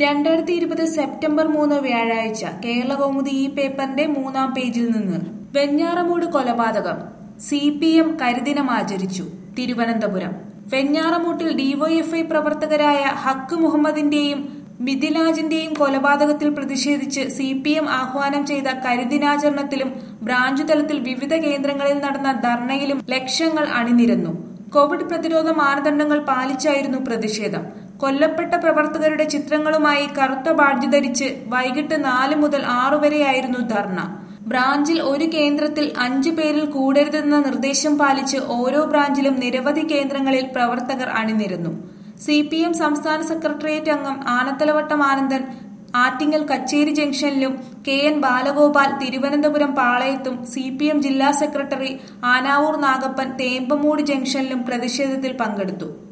രണ്ടായിരത്തി ഇരുപത് സെപ്റ്റംബർ മൂന്ന് വ്യാഴാഴ്ച കേരള കൗമുദി ഈ പേപ്പറിന്റെ മൂന്നാം പേജിൽ നിന്ന് വെഞ്ഞാറമൂട് കൊലപാതകം സി പി എം കരിദിനം ആചരിച്ചു തിരുവനന്തപുരം വെഞ്ഞാറമൂട്ടിൽ ഡിവൈഎഫ്ഐ പ്രവർത്തകരായ ഹക്ക് മുഹമ്മദിന്റെയും മിഥിലാജിന്റെയും കൊലപാതകത്തിൽ പ്രതിഷേധിച്ച് സി പി എം ആഹ്വാനം ചെയ്ത കരിദിനാചരണത്തിലും ബ്രാഞ്ച് തലത്തിൽ വിവിധ കേന്ദ്രങ്ങളിൽ നടന്ന ധർണയിലും ലക്ഷങ്ങൾ അണിനിരന്നു കോവിഡ് പ്രതിരോധ മാനദണ്ഡങ്ങൾ പാലിച്ചായിരുന്നു പ്രതിഷേധം കൊല്ലപ്പെട്ട പ്രവർത്തകരുടെ ചിത്രങ്ങളുമായി കറുത്ത ബാഡ്ജ് ധരിച്ച് വൈകിട്ട് നാല് മുതൽ ആറു വരെയായിരുന്നു ധർണ ബ്രാഞ്ചിൽ ഒരു കേന്ദ്രത്തിൽ അഞ്ചു പേരിൽ കൂടരുതെന്ന നിർദ്ദേശം പാലിച്ച് ഓരോ ബ്രാഞ്ചിലും നിരവധി കേന്ദ്രങ്ങളിൽ പ്രവർത്തകർ അണിനിരന്നു സി പി എം സംസ്ഥാന സെക്രട്ടേറിയറ്റ് അംഗം ആനത്തലവട്ടം ആനന്ദൻ ആറ്റിങ്ങൽ കച്ചേരി ജംഗ്ഷനിലും കെ എൻ ബാലഗോപാൽ തിരുവനന്തപുരം പാളയത്തും സി പി എം ജില്ലാ സെക്രട്ടറി ആനാവൂർ നാഗപ്പൻ തേമ്പമൂട് ജംഗ്ഷനിലും പ്രതിഷേധത്തിൽ പങ്കെടുത്തു